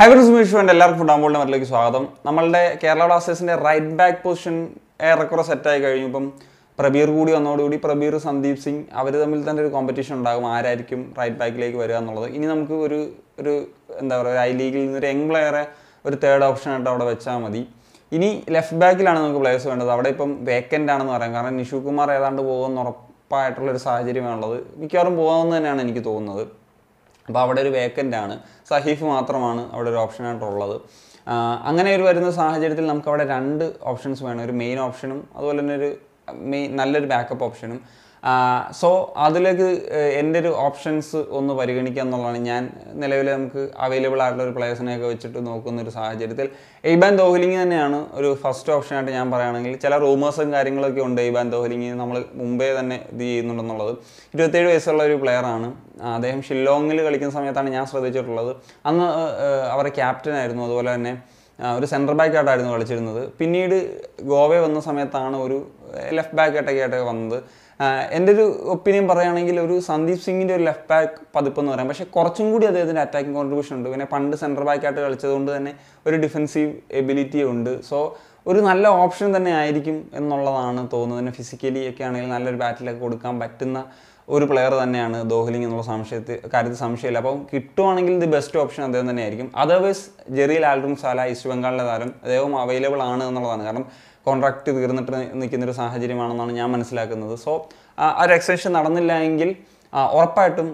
hi friends മിഷുവിൻ്റെ എല്ലാവർക്കും ഫുട്ബോളിൻ്റെ മറ്റിലേക്ക് സ്വാഗതം നമ്മളുടെ കേരള ബ്ലാസ്റ്റേഴ്സിൻ്റെ റൈറ്റ് ബാക്ക് പൊസിഷൻ ഏറെക്കുറെ സെറ്റായി കഴിഞ്ഞു ഇപ്പം പ്രബീർ കൂടി വന്നതോടുകൂടി പ്രബീർ സന്ദീപ് സിംഗ് അവർ തമ്മിൽ തന്നെ ഒരു കോമ്പറ്റീഷൻ ഉണ്ടാകും ആരായിരിക്കും റൈറ്റ് ബാക്കിലേക്ക് വരിക എന്നുള്ളത് ഇനി നമുക്ക് ഒരു ഒരു എന്താ പറയുക ഐ ലീഗിൽ നിന്ന് ഒരു യങ് പ്ലെയറെ ഒരു തേർഡ് ഓപ്ഷൻ ആയിട്ട് അവിടെ വെച്ചാൽ മതി ഇനി ലെഫ്റ്റ് ബാക്കിലാണ് നമുക്ക് പ്ലേയേഴ്സ് വേണ്ടത് അവിടെ ഇപ്പം വേക്കൻ്റ് ആണെന്ന് പറയാം കാരണം നിഷു കുമാർ ഏതാണ്ട് പോകുമെന്ന് ഉറപ്പായിട്ടുള്ള ഒരു സാഹചര്യമാണുള്ളത് മിക്കവാറും പോകുമെന്ന് തന്നെയാണ് എനിക്ക് തോന്നുന്നത് അപ്പോൾ അവിടെ ഒരു വേക്കൻ്റ് ആണ് സഹീഫ് മാത്രമാണ് അവിടെ ഒരു ഓപ്ഷനായിട്ടുള്ളത് ആ, അങ്ങനെ ഒരു വരുന്ന സാഹചര്യത്തിൽ നമുക്ക് അവിടെ രണ്ട് ഓപ്ഷൻസ് വേണം ഒരു മെയിൻ ഓപ്ഷനും അതുപോലെ തന്നെ ഒരു മെയിൻ നല്ലൊരു ബാക്കപ്പ് ഓപ്ഷനും സോ അതിലേക്ക് ഏഹ്, എൻ്റെ ഒരു ഓപ്ഷൻസ് ഒന്ന് പരിഗണിക്കുക എന്നുള്ളതാണ് ഞാൻ നിലവിൽ നമുക്ക് അവൈലബിൾ ആയിട്ടുള്ള ഒരു പ്ലേയേഴ്സിനെയൊക്കെ വെച്ചിട്ട് നോക്കുന്ന ഒരു സാഹചര്യത്തിൽ എയ്ബാൻ ദോഹലിംഗ് തന്നെയാണ് ഒരു ഫസ്റ്റ് ഓപ്ഷനായിട്ട് ഞാൻ പറയുകയാണെങ്കിൽ ചില റൂമേഴ്സും കാര്യങ്ങളൊക്കെ ഉണ്ട് എയ്ബാൻ ദോഹലിംഗ് നമ്മൾ മുമ്പേ തന്നെ ഇത് ചെയ്യുന്നുണ്ടെന്നുള്ളത് ഇരുപത്തേഴ് വയസ്സുള്ള ഒരു പ്ലെയറാണ് അദ്ദേഹം ഷില്ലോങ്ങിൽ കളിക്കുന്ന സമയത്താണ് ഞാൻ ശ്രദ്ധിച്ചിട്ടുള്ളത് അന്ന് ഏഹ്, അവരുടെ ക്യാപ്റ്റൻ ആയിരുന്നു അതുപോലെ തന്നെ ആ, ഒരു സെൻറ്റർ ബാക്ക് ആയിട്ടായിരുന്നു കളിച്ചിരുന്നത് പിന്നീട് ഗോവ വന്ന സമയത്താണ് ഒരു ലെഫ്റ്റ് ബാക്ക് ആയിട്ടൊക്കെ ആയിട്ട് വന്നത് ആ, എൻ്റെ ഒരു ഒപ്പീനിയൻ പറയുകയാണെങ്കിൽ ഒരു സന്ദീപ് സിംഗിൻ്റെ ഒരു ലെഫ്റ്റ് ബാക്ക് പതിപ്പെന്ന് പറയാം പക്ഷേ കുറച്ചും കൂടി അദ്ദേഹത്തിൻ്റെ അറ്റാക്കിംഗ് കോൺട്രിബ്യൂഷൻ ഉണ്ട് പിന്നെ പണ്ട് സെൻറ്റർ ബാക്ക് ആയിട്ട് കളിച്ചതുകൊണ്ട് തന്നെ ഒരു ഡിഫെൻസീവ് എബിലിറ്റി ഉണ്ട് സോ ഒരു നല്ല ഓപ്ഷൻ തന്നെ ആയിരിക്കും എന്നുള്ളതാണ് തോന്നുന്നത് പിന്നെ ഫിസിക്കലി ഒക്കെ ആണെങ്കിൽ നല്ലൊരു ബാറ്റിലൊക്കെ കൊടുക്കാൻ പറ്റുന്ന ഒരു പ്ലെയർ തന്നെയാണ് ദോഹലിംഗ് എന്നുള്ള സംശയത്തിൽ കാര്യത്തിൽ സംശയമില്ല അപ്പം കിട്ടുവാണെങ്കിൽ ദി ബെസ്റ്റ് ഓപ്ഷൻ അദ്ദേഹം തന്നെയായിരിക്കും അതർവൈസ് ജെറിൽ ആൽഡ്രും സാല ഈസ്റ്റ് ബംഗാളിലെ താരം അദ്ദേഹം അവൈലബിൾ ആണ് എന്നുള്ളതാണ് കാരണം കോൺട്രാക്ട് തീർന്നിട്ട് നിൽക്കുന്ന ഒരു സാഹചര്യമാണെന്നാണ് ഞാൻ മനസ്സിലാക്കുന്നത് സോ ആ ഒരു എക്സ്റ്റൻഷൻ നടന്നില്ല എങ്കിൽ ആ, ഉറപ്പായിട്ടും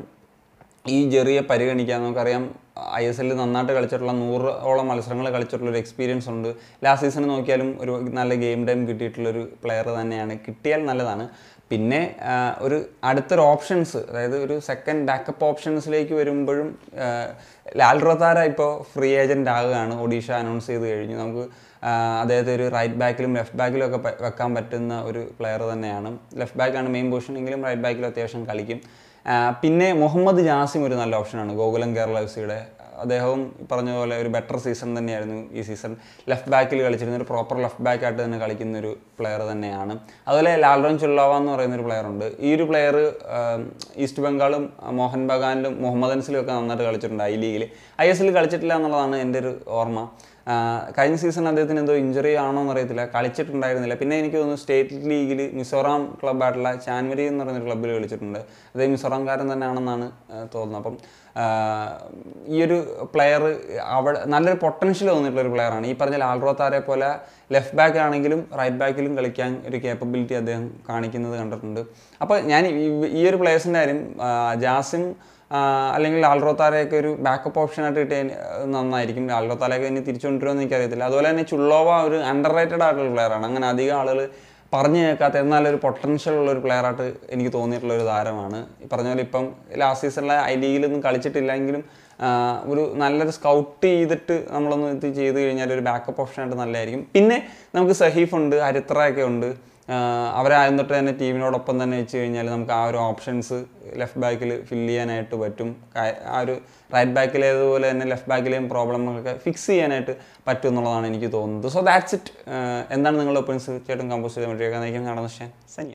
ഈ ജെറിയെ പരിഗണിക്കാൻ നമുക്കറിയാം ഐ എസ് എല്ലിൽ നന്നായിട്ട് കളിച്ചിട്ടുള്ള നൂറോളം മത്സരങ്ങൾ കളിച്ചിട്ടുള്ള ഒരു എക്സ്പീരിയൻസ് ഉണ്ട് ലാസ്റ്റ് സീസൺ നോക്കിയാലും ഒരു നല്ല ഗെയിം ടൈം കിട്ടിയിട്ടുള്ളൊരു പ്ലെയർ തന്നെയാണ് കിട്ടിയാൽ നല്ലതാണ് പിന്നെ ആ, ഒരു അടുത്തൊരു ഓപ്ഷൻസ് അതായത് ഒരു സെക്കൻഡ് ബാക്കപ്പ് ഓപ്ഷൻസിലേക്ക് വരുമ്പോഴും ആ, ലാൽ റൊത്താര ഇപ്പോൾ ഫ്രീ ഏജൻ്റ് ആകുകയാണ് ഒഡീഷ അനൗൺസ് ചെയ്ത് കഴിഞ്ഞു നമുക്ക് ആ, അദ്ദേഹത്തെ ഒരു റൈറ്റ് ബാക്കിലും ലെഫ്റ്റ് ബാക്കിലും ഒക്കെ പ- വെക്കാൻ പറ്റുന്ന ഒരു പ്ലെയർ തന്നെയാണ് ലെഫ്റ്റ് ബാക്കാണ് മെയിൻ പൊസിഷൻ എങ്കിലും റൈറ്റ് ബാക്കിലും അത്യാവശ്യം കളിക്കും ആ, പിന്നെ മുഹമ്മദ് ജാസിം ഒരു നല്ല ഓപ്ഷനാണ് ഗോകുലം കേരള എഫ് സിയുടെ അദ്ദേഹവും ഈ പറഞ്ഞ പോലെ ഒരു ബെറ്റർ സീസൺ തന്നെയായിരുന്നു ഈ സീസൺ ലെഫ്റ്റ് ബാക്കിൽ കളിച്ചിരുന്ന ഒരു പ്രോപ്പർ ലെഫ്റ്റ് ബാക്ക് ആയിട്ട് തന്നെ കളിക്കുന്ന ഒരു പ്ലെയർ തന്നെയാണ് അതുപോലെ ലാൽറോൻ ചുള്ളാവ എന്ന് പറയുന്ന ഒരു പ്ലെയർ ഉണ്ട് ഈ ഒരു പ്ലെയർ ഈസ്റ്റ് ബംഗാളും മോഹൻ ബഗാനിലും മുഹമ്മദൻസിലും ഒക്കെ നന്നായിട്ട് കളിച്ചിട്ടുണ്ട് ഐ ലീഗിൽ ഐ എസ് എല്ലിൽ കളിച്ചിട്ടില്ല എന്നുള്ളതാണ് എൻ്റെ ഒരു ഓർമ്മ ആ, കഴിഞ്ഞ സീസൺ അദ്ദേഹത്തിന് എന്തോ ഇഞ്ചറി ആണോ എന്ന് അറിയത്തില്ല കളിച്ചിട്ടുണ്ടായിരുന്നില്ല പിന്നെ എനിക്ക് തോന്നുന്നു സ്റ്റേറ്റ് ലീഗിൽ മിസോറാം ക്ലബ്ബായിട്ടുള്ള ചാൻവരി എന്ന് പറയുന്ന ക്ലബ്ബിൽ കളിച്ചിട്ടുണ്ട് അദ്ദേഹം മിസോറാംകാരൻ തന്നെയാണെന്നാണ് ആ, തോന്നുന്നത് അപ്പം ആ, ഈ ഒരു പ്ലെയർ അവിടെ നല്ലൊരു പൊട്ടൻഷ്യൽ തോന്നിയിട്ടുള്ള ഒരു പ്ലെയറാണ് ഈ പറഞ്ഞ ലാൽറോത്താരെ പോലെ ലെഫ്റ്റ് ബാക്ക് ആണെങ്കിലും റൈറ്റ് ബാക്കിലും കളിക്കാൻ ഒരു കേപ്പബിലിറ്റി അദ്ദേഹം കാണിക്കുന്നത് കണ്ടിട്ടുണ്ട് അപ്പോൾ ഞാൻ ഈ- ഈ ഒരു പ്ലേയേഴ്സിൻ്റെ കാര്യം ആ, ജാസിം ആ, അല്ലെങ്കിൽ ആൾറോത്താരെയൊക്കെ ഒരു ബാക്കപ്പ് ഓപ്ഷനായിട്ട് കിട്ടിയ നന്നായിരിക്കും ആൾറോത്താരെയൊക്കെ ഇനി തിരിച്ചുകൊണ്ടുവരുമെന്ന് എനിക്കറിയത്തില്ല അതുപോലെ തന്നെ ചുള്ളോവ ഒരു അണ്ടർ റേറ്റഡ് ആയിട്ടുള്ള പ്ലെയറാണ് അങ്ങനെ അധികം ആളുകൾ പറഞ്ഞു കേൾക്കാത്ത എന്നാലൊരു പൊട്ടൻഷ്യൽ ഉള്ള ഒരു പ്ലെയറായിട്ട് എനിക്ക് തോന്നിയിട്ടുള്ള ഒരു താരമാണ് ഈ പറഞ്ഞ പോലെ ഇപ്പം ലാസ്റ്റ് സീസണിലെ ഐ ലീഗിലൊന്നും കളിച്ചിട്ടില്ലെങ്കിലും ആ, ഒരു നല്ലൊരു സ്കൗട്ട് ചെയ്തിട്ട് നമ്മളൊന്ന് ഇത് ചെയ്ത് കഴിഞ്ഞാൽ ഒരു ബാക്കപ്പ് ഓപ്ഷനായിട്ട് നല്ലതായിരിക്കും പിന്നെ നമുക്ക് സഹീഫ് ഉണ്ട് ഹരിത്രയൊക്കെ ഉണ്ട് ആഹ് അവരാദ്യം തൊട്ട് തന്നെ ടീമിനോടൊപ്പം തന്നെ വെച്ച് കഴിഞ്ഞാൽ നമുക്ക് ആ ഒരു ഓപ്ഷൻസ് ലെഫ്റ്റ് ബാക്കിൽ ഫില്ല് ചെയ്യാനായിട്ട് പറ്റും കാ- ആ ഒരു റൈറ്റ് ബാക്കിലേതുപോലെ തന്നെ ലെഫ്റ്റ് ബാക്കിലെയും പ്രോബ്ലങ്ങളൊക്കെ ഫിക്സ് ചെയ്യാനായിട്ട് പറ്റും എന്നുള്ളതാണ് എനിക്ക് തോന്നുന്നത് സോ ദാറ്റ്സ് ഇറ്റ് എന്താണ് നിങ്ങളുടെ ഒപ്പീനിയൻസ് ചേട്ടൻ കമ്പോസ് ചെയ്ത് പറ്റിയൊക്കെ നയിക്കാൻ കാണുന്ന സന്യ